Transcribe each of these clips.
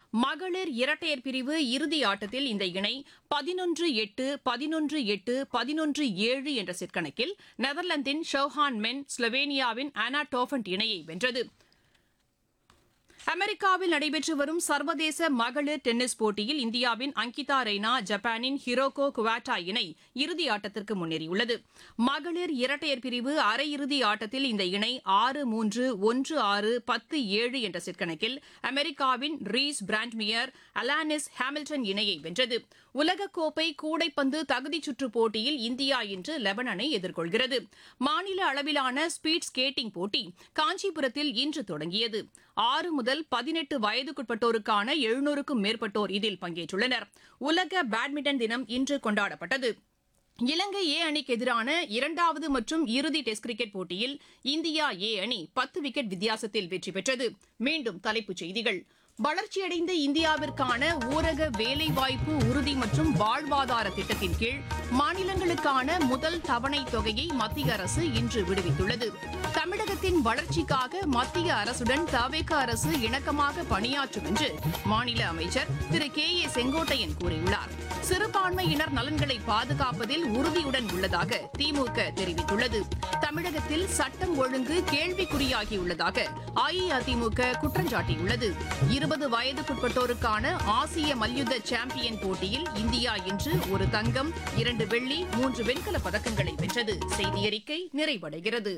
மகளிர் இரட்டையர் பிரிவு இறுதி ஆட்டத்தில் இந்த இணை பதினொன்று எட்டு பதினொன்று எட்டு பதினொன்று ஏழு என்ற செட் கணக்கில் நெதர்லாந்தின் ஷோஹான் மென் ஸ்லோவேனியாவின் ஆனா டோஃபண்ட் இணையை வென்றது அமெரிக்காவில் நடைபெற்று வரும் சர்வதேச மகளிர் டென்னிஸ் போட்டியில் இந்தியாவின் அங்கிதா ரெய்னா ஜப்பானின் ஹிரோகோ குவாட்டா இணை இறுதி ஆட்டத்திற்கு முன்னேறியுள்ளது மகளிர் இரட்டையர் பிரிவு அரையிறுதி ஆட்டத்தில் இந்த இணை ஆறு மூன்று ஒன்று ஆறு பத்து ஏழு என்ற செட் கணக்கில் அமெரிக்காவின் ரீஸ் பிராண்ட்மியர் அலானிஸ் ஹாமில்டன் இணையை வென்றது உலகக்கோப்பை கூடைப்பந்து தகுதிச் சுற்றுப் போட்டியில் இந்தியா இன்று லெபனனை எதிர்கொள்கிறது மாநில அளவிலான ஸ்பீட் ஸ்கேட்டிங் போட்டி காஞ்சிபுரத்தில் இன்று தொடங்கியது ஆறு முதல் பதினெட்டு வயதுக்குட்பட்டோருக்கான எழுநூறுக்கும் மேற்பட்டோர் இதில் பங்கேற்றுள்ளனர் உலக பேட்மிண்டன் தினம் இன்று கொண்டாடப்பட்டது இலங்கை ஏ அணிக்கு எதிரான இரண்டாவது மற்றும் இறுதி டெஸ்ட் கிரிக்கெட் போட்டியில் இந்தியா ஏ அணி பத்து விக்கெட் வித்தியாசத்தில் வெற்றி பெற்றது மீண்டும் தலைப்புச் செய்திகள் வளர்ச்சியடைந்த இந்தியாவிற்கான ஊரக வேலைவாய்ப்பு உறுதி மற்றும் வாழ்வாதார திட்டத்தின் கீழ் மாநிலங்களுக்கான முதல் தவணை தொகையை மத்திய அரசு இன்று விடுவித்துள்ளது தமிழகத்தின் வளர்ச்சிக்காக மத்திய அரசுடன் தவேக அரசு இணக்கமாக பணியாற்றும் என்று மாநில அமைச்சர் திரு கே ஏ செங்கோட்டையன் கூறியுள்ளார் சிறுபான்மையினர் நலன்களை பாதுகாப்பதில் உறுதியுடன் உள்ளதாக திமுக தெரிவித்துள்ளது தமிழகத்தில் சட்டம் ஒழுங்கு கேள்விக்குறியாகியுள்ளதாக அஇஅதிமுக குற்றம் சாட்டியுள்ளது இருபது வயதுக்குட்பட்டோருக்கான ஆசிய மல்யுத்த சாம்பியன் போட்டியில் இந்தியா இன்று ஒரு தங்கம் இரண்டு வெள்ளி மூன்று வெண்கலப் பதக்கங்களை வென்றது செய்தியறிக்கை நிறைவடைகிறது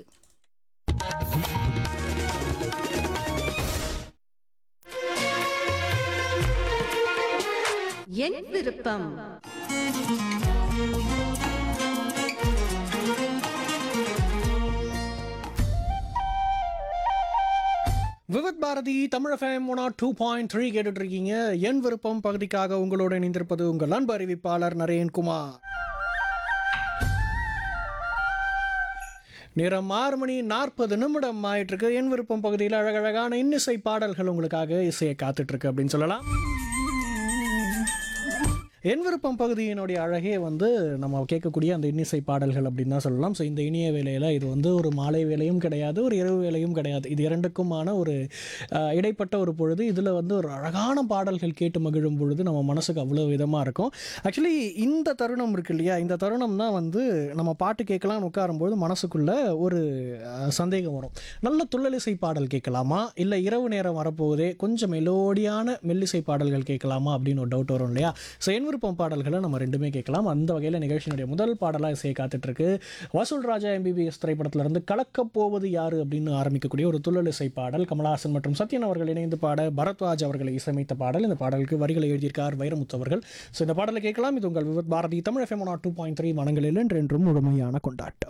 என் விருப்பம் Vividh Bharati Tamil FM one two point three கேட்டுட்டு இருக்கீங்க என் விருப்பம் பகுதிக்காக உங்களோட இணைந்திருப்பது உங்கள் அன்பு அறிவிப்பாளர் நரேன்குமார் நேரம் ஆறு மணி நாற்பது நிமிடம் ஆயிட்டு இருக்கு என் விருப்பம் பகுதியில் அழகழகான இன்னிசை பாடல்கள் உங்களுக்காக இசையை காத்துட்டு இருக்கு அப்படின்னு சொல்லலாம் என் விருப்பம் பகுதியினுடைய அழகே வந்து நம்ம கேட்கக்கூடிய அந்த இன்னிசை பாடல்கள் அப்படின்னு தான் சொல்லலாம் ஸோ இந்த இனிய வேலையில் இது வந்து ஒரு மாலை வேலையும் கிடையாது ஒரு இரவு வேலையும் கிடையாது இது இரண்டுக்குமான ஒரு அஹ், இடைப்பட்ட ஒரு பொழுது இதில் வந்து ஒரு அழகான பாடல்கள் கேட்டு மகிழும் பொழுது நம்ம மனசுக்கு அவ்வளோ விதமாக இருக்கும் ஆக்சுவலி இந்த தருணம் இருக்கு இல்லையா இந்த தருணம் தான் வந்து நம்ம பாட்டு கேட்கலாம்னு உட்காரும்போது மனசுக்குள்ள ஒரு அஹ், சந்தேகம் வரும் நல்ல துள்ளலிசை பாடல் கேட்கலாமா இல்லை இரவு நேரம் வரப்போகுதே கொஞ்சம் மெலோடியான மெல்லிசை பாடல்கள் கேட்கலாமா அப்படின்னு ஒரு டவுட் வரும் இல்லையா ஸோ என் விருப்பம் பாடல்களை நம்ம ரெண்டுமே கேட்கலாம் அந்த வகையில் நிகழ்ச்சியினுடைய முதல் பாடலாக இசையை காத்துட்ருக்கு வசூல் ராஜா எம்பிபிஎஸ் திரைப்படத்திலிருந்து கலக்கப் போவது யாரு அப்படின்னு ஆரம்பிக்கக்கூடிய ஒரு துள்ளலிசை பாடல் கமலஹாசன் மற்றும் சத்யன் அவர்கள் இணைந்து பாட பரத்வாஜ் அவர்களை இசையமைத்த பாடல் இந்த பாடலுக்கு வரிகளை எழுதியிருக்கார் வைரமுத்து அவர்கள் ஸோ இந்த பாடலை கேட்கலாம் இது உங்கள் Vividh Bharati Tamil F M two point three மனங்களில் என்றென்றும் முழுமையான கொண்டாட்டம்